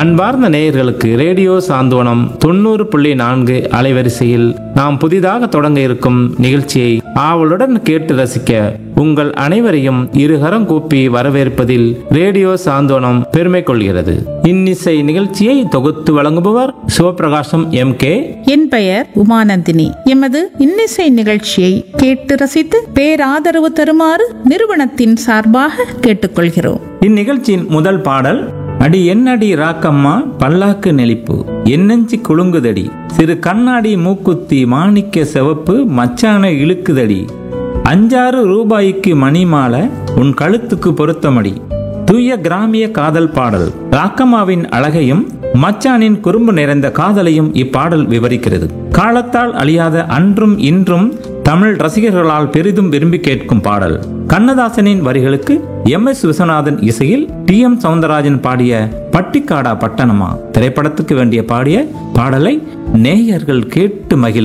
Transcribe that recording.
அன்பார்ந்த நேயர்களுக்கு ரேடியோ சாந்தோனம் தொண்ணூறு புள்ளி நான்கு அலைவரிசையில் நாம் புதிதாக தொடங்க இருக்கும் நிகழ்ச்சியை ஆவலுடன் கேட்டு ரசிக்க உங்கள் அனைவரையும் இருகரம் கூப்பி வரவேற்பதில் ரேடியோ சாந்தோனம் பெருமை கொள்கிறது இன்னிசை நிகழ்ச்சியை தொகுத்து வழங்குபவர் சிவபிரகாசம் எம் கே என் பெயர் உமானந்தினி எமது இன்னிசை நிகழ்ச்சியை கேட்டு ரசித்து பேராதரவு தருமாறு நிறுவனத்தின் சார்பாக கேட்டுக்கொள்கிறோம் இந்நிகழ்ச்சியின் முதல் பாடல் அடி என்னடி ராக்கம்மா பல்லாக்கு நெளிப்பு என்னஞ்சி குலுங்குதடி சிறு கண்ணாடி மூக்குத்தி மாணிக்க சிவப்பு மச்சான இழுக்குதடி அஞ்சாறு ரூபாய்க்கு மணிமாலை உன் கழுத்துக்கு பொருத்தமடி தூய கிராமிய காதல் பாடல் ராக்கம்மாவின் அழகையும் மச்சானின் குறும்பு நிறைந்த காதலையும் இப்பாடல் விவரிக்கிறது காலத்தால் அழியாத அன்றும் இன்றும் தமிழ் ரசிகர்களால் பெரிதும் விரும்பி கேட்கும் பாடல் கண்ணதாசனின் வரிகளுக்கு எம் எஸ் விஸ்வநாதன் இசையில் டி எம் சவுந்தரராஜன் பாடிய பட்டிக்காடா பட்டணமா திரைப்படத்துக்கு வேண்டிய பாடிய பாடலை நேயர்கள் கேட்டு மகிழ